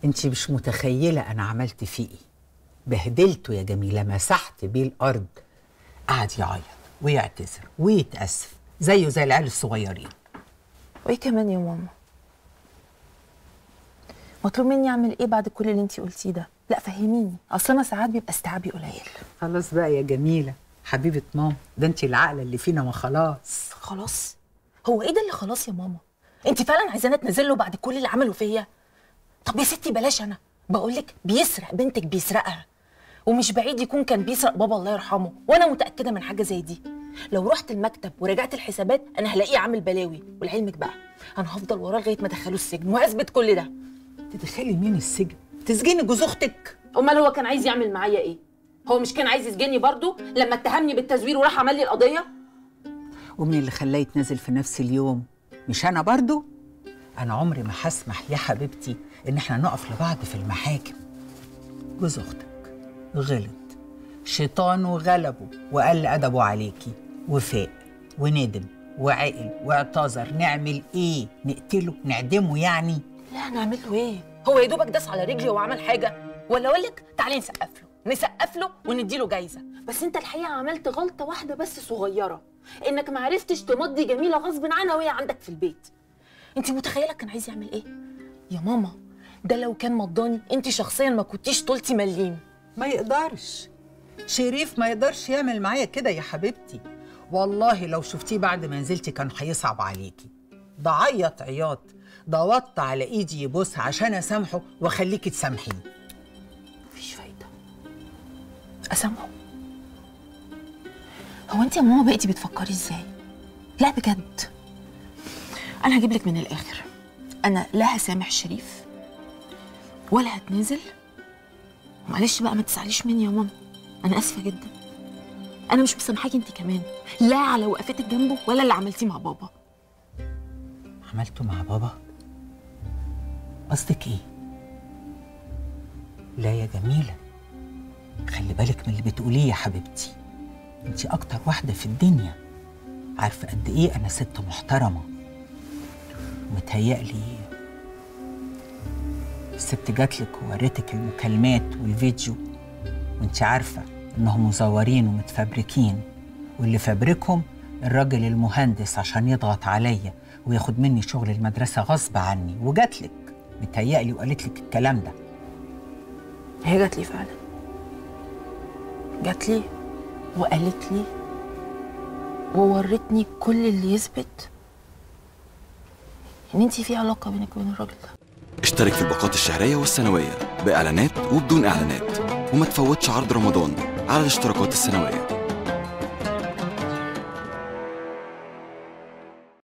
انت مش متخيله انا عملت فيه ايه بهدلته يا جميله مسحت بيه الارض قعد يعيط ويعتذر ويتاسف زيه زي العيال الصغيرين وايه كمان يا ماما مطلوب مني اعمل ايه بعد كل اللي انتي قلتيه ده لا فهميني اصل انا ساعات بيبقى استيعابي قليل خلاص بقى يا جميله حبيبه ماما ده انت العقله اللي فينا ما خلاص خلاص هو ايه ده اللي خلاص يا ماما انت فعلا عايزانا اتنزل له بعد كل اللي عمله فيا طب يا ستي بلاش انا بقول لك بيسرق بنتك بيسرقها ومش بعيد يكون كان بيسرق بابا الله يرحمه وانا متاكده من حاجه زي دي لو رحت المكتب ورجعت الحسابات انا هلاقيه عامل بلاوي ولعلمك بقى انا هفضل وراه لغايه ما ادخله السجن واثبت كل ده تدخلي مين السجن تسجني جوز اختك امال هو كان عايز يعمل معايا ايه هو مش كان عايز يسجني برضه لما اتهمني بالتزوير وراح عمل لي القضيه ومين اللي خلاه يتنازل في نفس اليوم مش انا برضو انا عمري ما هسمح يا حبيبتي ان احنا نقف لبعض في المحاكم جوز اختك غلط شيطان وغلبه وقل ادبه عليكي وفاق وندم وعقل واعتذر نعمل ايه نقتله نعدمه يعني لا نعمل له ايه هو يا دوبك داس على رجلي وعمل حاجه ولا اقول لك تعالي نسقف له نسقف له ونديله جايزه بس انت الحقيقه عملت غلطه واحده بس صغيره انك ما عرفتش تمضي جميله غصب عنها وهي عندك في البيت انت متخيله كان عايز يعمل ايه يا ماما ده لو كان مضاني انت شخصيا ما كنتيش طولتي مليم ما يقدرش شريف ما يقدرش يعمل معايا كده يا حبيبتي والله لو شفتيه بعد ما نزلتي كان هيصعب عليكي ده عيط عياط ده وط على ايدي يبوسها عشان اسامحه واخليكي تسامحيه مفيش فايده اسامحه هو انت يا ماما بقيتي بتفكري ازاي لا بجد انا هجيب لك من الاخر انا لا هسامح شريف ولا هتنازل معلش بقى ما تزعليش مني يا ماما انا اسفه جدا انا مش مسامحاكي انت كمان لا على وقفتك جنبه ولا اللي عملتيه مع بابا عملته مع بابا قصدك ايه لا يا جميله خلي بالك من اللي بتقوليه يا حبيبتي انت اكتر واحده في الدنيا عارفه قد ايه انا ست محترمه متهيألي الست جاتلك ووريتك المكالمات والفيديو وانت عارفه انهم مزورين ومتفبركين واللي فبركهم الراجل المهندس عشان يضغط عليا وياخد مني شغل المدرسه غصب عني وجاتلك متهيألي وقالت لك الكلام ده هي جات لي فعلا جات لي وقالت لي وورتني كل اللي يثبت ان انت في علاقه بينك وبين الراجل ده اشترك في الباقات الشهرية والسنوية بإعلانات وبدون إعلانات وما تفوتش عرض رمضان على الاشتراكات السنوية